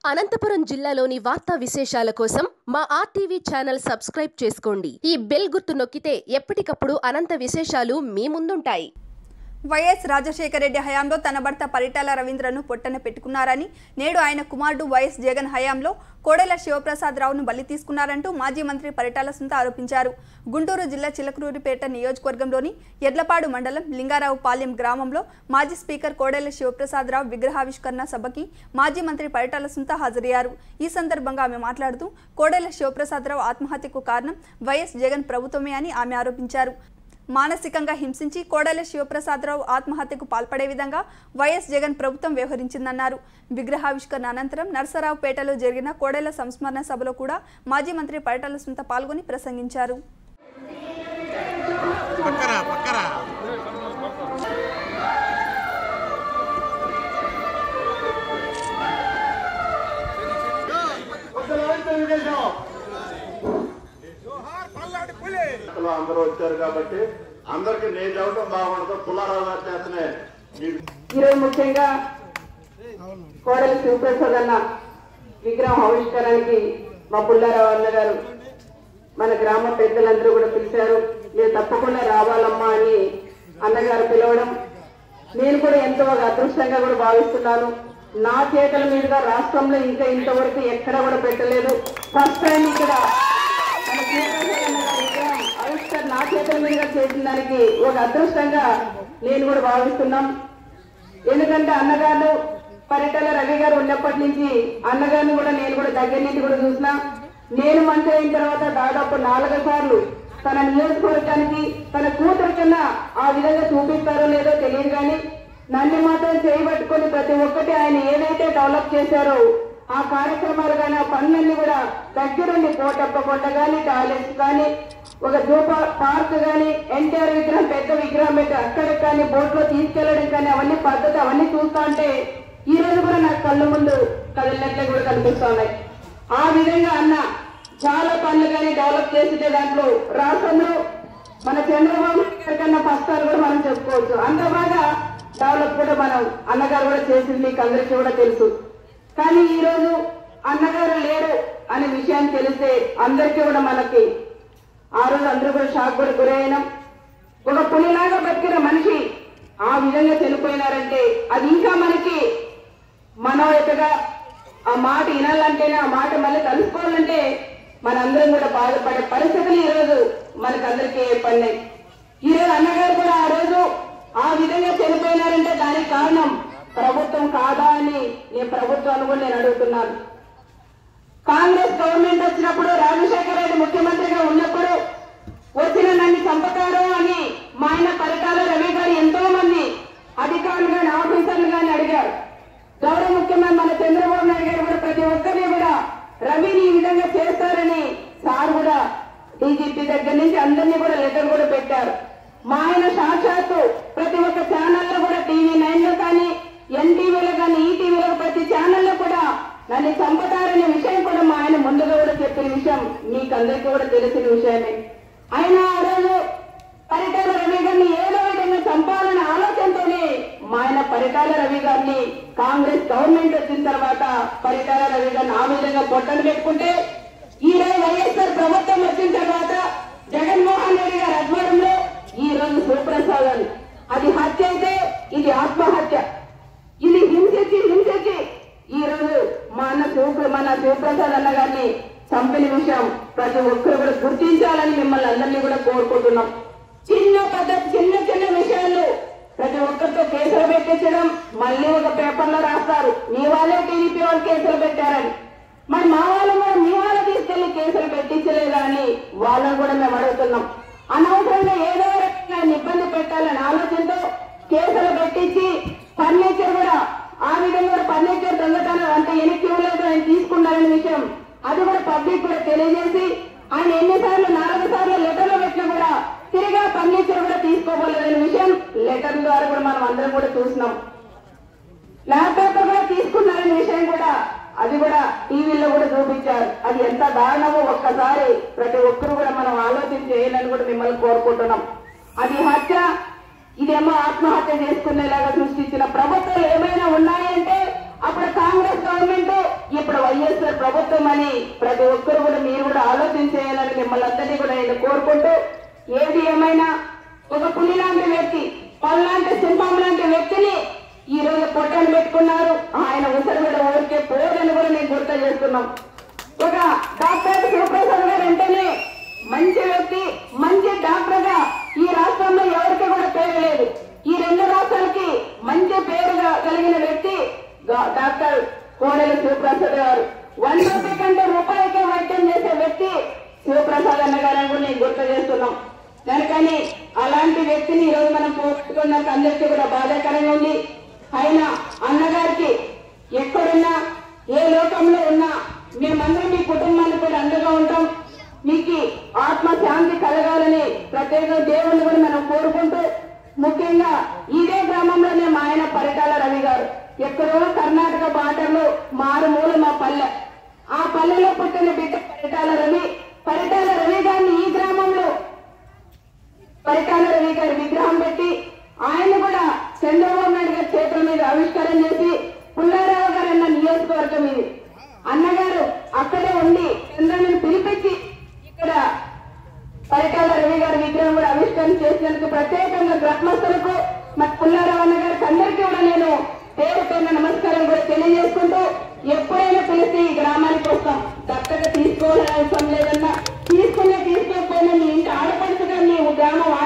అనంతపురం జిల్లాలోని వార్తా విశేషాల కోసం మా ఆర్టీవీ ఛానల్ సబ్స్క్రైబ్ చేసుకోండి ఈ బెల్ గుర్తు నొక్కితే ఎప్పటికప్పుడు అనంత విశేషాలు మీ ముందుంటాయి వైఎస్ రాజశేఖర రెడ్డి హయాంలో తన భర్త పరిటాల రవీంద్రను పొట్టన పెట్టుకున్నారని నేడు ఆయన కుమారుడు వైఎస్ జగన్ హయాంలో కోడెల శివప్రసాదరావును బలి తీసుకున్నారంటూ మాజీ మంత్రి పరిటాల సుంత ఆరోపించారు గుంటూరు జిల్లా చిలకలూరిపేట నియోజకవర్గంలోని ఎడ్లపాడు మండలం లింగారావు పాలెం గ్రామంలో మాజీ స్పీకర్ కోడెల శివప్రసాదరావు విగ్రహావిష్కరణ సభకి మాజీ మంత్రి పరిటాల సుంత హాజరయ్యారు ఈ సందర్భంగా ఆమె మాట్లాడుతూ కోడెల శివప్రసాదరావు ఆత్మహత్యకు కారణం వైఎస్ జగన్ ప్రభుత్వమే అని ఆమె ఆరోపించారు మానసికంగా హింసించి కోడెల శివప్రసాదరావు ఆత్మహత్యకు పాల్పడే విధంగా వైఎస్ జగన్ ప్రభుత్వం వ్యవహరించిందన్నారు విగ్రహావిష్కరణ అనంతరం నర్సరావుపేటలో జరిగిన కోడెల సంస్మరణ సభలో కూడా మాజీ మంత్రి పరిటాల సుంత పాల్గొని ప్రసంగించారు పక్కరా పక్కరా లో అందరూ వచ్చారు కాబట్టి అందరికి నేను చెప్పడం బాగుండదు పుల్లారావు గారి చేతనే మీకు ఈరోజు ముఖ్యంగా కోడలి శివప్రసాద్ అన్న విగ్రహం ఆవిష్కరణకి మా పుల్లారావు అన్న గారు మన గ్రామ పెద్దలందరూ కూడా పిలిచారు మీరు తప్పకుండా రావాలమ్మా అని అన్నగారు పిలవడం నేను కూడా ఎంతో ఒక అదృష్టంగా కూడా భావిస్తున్నాను నా చేతుల మీదుగా రాష్ట్రంలో ఇంకా ఇంతవరకు ఎక్కడ కూడా పెట్టలేదు ఫస్ట్ టైం ఇక్కడ మన శివప్రసాద్ అన్న గారి విగ్రహం ఆవిష్కరణ నా చేతుల మీదుగా చేసిన దానికి ఒక అదృష్టంగా నేను కూడా భావిస్తున్నాం ఎందుకంటే అన్నగారు పరిటాల రవి గారు ఉన్నప్పటి నుంచి అన్నగారిని కూడా నేను కూడా దగ్గర నుంచి కూడా చూసిన నేను మంత్రి అయిన తర్వాత దాదాపు నాలుగు సార్లు తన నియోజకవర్గానికి తన కూతురు కన్నా ఆ విధంగా చూపిస్తారో లేదో తెలియదు కానీ నన్ను మాత్రం చేయబట్టుకొని ప్రతి ఒక్కటి ఆయన ఏదైతే డెవలప్ చేశారో ఆ కార్యక్రమాలు కానీ ఆ పనులన్నీ కూడా దగ్గరుండి కోటప్ప కొండ కానీ టాయిలెట్స్ కానీ ఒక జూ పా- పార్క్ కానీ ఎన్టీఆర్ విగ్రహం పెద్ద విగ్రహం పెట్టి అక్కడికి కానీ బోట్ లో తీసుకెళ్లడం కానీ అవన్నీ పద్ధతి అవన్నీ చూస్తా ఉంటే ఈ రోజు కూడా నాకు కళ్ళు ముందు కదిలినట్లే కూడా కనిపిస్తా ఉన్నాయి ఆ విధంగా అన్న చాలా పనులు కానీ డెవలప్ చేసిండే దాంట్లో రాష్ట్రంలో మన చంద్రబాబు నాయుడు గారి కన్నా ఫస్ట్ కూడా మనం చెప్పుకోవచ్చు అంత బాగా డెవలప్ కూడా మనం అన్నగారు కూడా చేసింది మీకు అందరికీ కూడా తెలుసు కానీ ఈ రోజు అన్నగారు లేరు అనే విషయాన్ని తెలిస్తే అందరికీ కూడా మనకి ఆ రోజు అందరూ కూడా షాక్ కూడా గురైనాం ఒక పులిలాగా బతికిన మనిషి ఆ విధంగా చనిపోయినారంటే అది ఇంకా మనకి మనోయతగా ఆ మాట వినాలంటేనే ఆ మాట మళ్ళీ కలుసుకోవాలంటే మనందరం కూడా బాధపడే పరిస్థితులు ఈ రోజు మనకందరికీ ఏర్పడినాయి ఈ రోజు అన్నగారు కూడా ఆ రోజు ఆ విధంగా చనిపోయినారంటే దానికి కారణం ప్రభుత్వం కాదా అని నేను ప్రభుత్వాన్ని కూడా నేను అడుగుతున్నాను కాంగ్రెస్ గవర్నమెంట్ వచ్చినప్పుడు రాజశేఖర రెడ్డి ముఖ్యమంత్రిగా ఉన్నప్పుడు వచ్చిన నన్ను చంపుతారు అని మా ఆయన పరిటాల రవి గారు ఎంతో మంది అధికారులు కానీ ఆఫీసర్లు కానీ అడిగారు గౌరవ ముఖ్యమంత్రి మన చంద్రబాబు నాయుడు గారు కూడా ప్రతి ఒక్కరిని కూడా రవిని ఈ విధంగా చేస్తారని సార్ కూడా డీజీపీ దగ్గర నుంచి అందరినీ కూడా లెటర్ కూడా పెట్టారు మా ఆయన సాక్షాత్తు ప్రతి ఒక్క ఛానల్లో కూడా టీవీ నైన్ లో కానీ ఎన్టీవీలో కానీ ఈటీవీలో ప్రతి ఛానల్లో కూడా నన్ను చంపుతారనే విషయం కూడా మా ఆయన ముందుగా కూడా చెప్పిన విషయం మీకు అందరికీ కూడా తెలిసిన విషయమే ఆయన ఆ రోజు పరిటాల రవి గారిని ఏదో విధంగా చంపాలనే ఆలోచనతోనే మా ఆయన పరిటాల రవి గారిని కాంగ్రెస్ గవర్నమెంట్ వచ్చిన తర్వాత పరిటాల రవి గారిని ఆ విధంగా పొట్టను పెట్టుకుంటే ఈ రోజు వైఎస్ఆర్ ప్రభుత్వం వచ్చిన తర్వాత జగన్మోహన్ రెడ్డి గారి ఆధ్వర్యంలో ఈ రోజు సుప్రసాద్ అని అది హత్య అయితే ఇది ఆత్మహత్య ఇది హింసించి హింసించి ఈ రోజు మా అన్న శివ మన శివప్రసాద్ అన్న గారిని చంపిన విషయం ప్రతి ఒక్కరు కూడా గుర్తించాలని మిమ్మల్ని అందరినీ కూడా కోరుకుంటున్నాం చిన్న పద్ధతి చిన్న చిన్న విషయాలు ప్రతి ఒక్కరితో కేసులు పెట్టించడం మళ్ళీ ఒక పేపర్లో రాస్తారు మీ వాళ్ళే టీడీపీ వాళ్ళు కేసులు పెట్టారని మరి మా వాళ్ళు కూడా మీ వాళ్ళు తీసుకెళ్లి కేసులు పెట్టించలేదా అని వాళ్ళని కూడా మేము అడుగుతున్నాం అనవసరంగా ఏదో రకంగా ఆయన ఇబ్బంది పెట్టాలని ఆలోచనతో కేసులు పెట్టించి ఫర్నిచర్ కూడా ఆ విధంగా కూడా ఫర్నిచర్ దొంగతనం అంత వెనక్కి ఇవ్వలేదు ఆయన తీసుకున్నారనే విషయం అది కూడా పబ్లిక్ కూడా తెలియజేసి ఆయన ఎన్నిసార్లు నాలుగు సార్లు లెటర్లు పెట్టినా కూడా తిరిగి ఆ ఫర్నిచర్ కూడా తీసుకోబోలేదనే విషయం లెటర్ ద్వారా కూడా మనం అందరం కూడా చూసినాం ల్యాప్టాప్ కూడా తీసుకున్నారనే విషయం కూడా అది కూడా టీవీలో కూడా చూపించారు అది ఎంత దారుణమో ఒక్కసారి ప్రతి ఒక్కరు కూడా మనం ఆలోచన చేయాలని కూడా మిమ్మల్ని కోరుకుంటున్నాం అది హత్య ఇదేమో ఆత్మహత్య చేసుకునేలాగా సృష్టించిన ప్రభుత్వాలు ఏమైనా ఉన్నాయంటే అప్పుడు కాంగ్రెస్ గవర్నమెంట్ ఇప్పుడు ప్రభుత్వం అని ప్రతి ఒక్కరు కూడా మీరు కూడా ఆలోచన చేయాలని మిమ్మల్ని అందరినీ కూడా నేను కోరుకుంటూ ఏది ఏమైనా ఒక పులి లాంటి వ్యక్తి పల్లాంటి సింహం లాంటి వ్యక్తిని ఈ రోజు పొట్టను పెట్టుకున్నారు ఆయన ఉసరు కూడా ఊరికే పోదని కూడా నేను గుర్తు చేస్తున్నాం ఒక డాక్టర్ శివప్రసాద్ గారు అంటేనే మంచి వ్యక్తి మంచి డాక్టర్ గా ఈ రాష్ట్రంలో ఎవరికి కూడా పేరు లేదు ఈ రెండు రాష్ట్రాలకి మంచి పేరుగా కలిగిన వ్యక్తి డా- డాక్టర్ కోడెల శివప్రసాద్ గారు వన్ రూపీ కంటే రూపాయికే వైద్యం చేసే వ్యక్తి శివప్రసాద్ అన్న గారని కూడా నేను గుర్తు చేస్తున్నాం కనుకని అలాంటి వ్యక్తిని ఈ రోజు మనం పోగొట్టుకున్నాక అందరికీ కూడా బాధాకరంగా ఉంది అయినా అన్నగారికి ఎక్కడున్నా ఏ లోకంలో ఉన్నా మేమందరం మీ కుటుంబానికి కూడా అండగా ఉంటాం మీకు ఆత్మ శాంతి కలగాలని ప్రత్యేక దేవుని కూడా మనం కోరుకుంటూ ముఖ్యంగా ఇదే గ్రామంలోనే మా ఆయన పరిటాల రవి గారు ఎక్కడో కర్ణాటక బాటర్లో మారుమూల మా పల్లె ఆ పల్లెలో పుట్టిన బిడ్డ పరిటాల రవి పరిటాల రవి గారిని ఈ గ్రామంలో పరిటాల రవి గారి విగ్రహం పెట్టి ఆయన కూడా చంద్రబాబు నాయుడు గారి చేతుల మీద ఆవిష్కారం చేసి పుల్లారావు గారు అన్న నియోజకవర్గం ఇది అన్నగారు అక్కడే ఉండి చంద్రని పిలిపించి ఇక్కడ పరిటాల రవి గారి విగ్రహం కూడా ఆవిష్కరణ చేసినందుకు ప్రత్యేకంగా గ్రామస్తులకు మరి పుల్లారావు అన్న గారికి అందరికీ కూడా నేను పేరు పేరున నమస్కారం కూడా తెలియజేసుకుంటూ ఎప్పుడైనా పిలిచి ఈ గ్రామానికి వస్తాం దత్తగా తీసుకోవాలని అవసరం లేదన్నా తీసుకునే తీసుకోకపోయినా మీ ఇంటి ఆడపడుతుగా మీ గ్రామం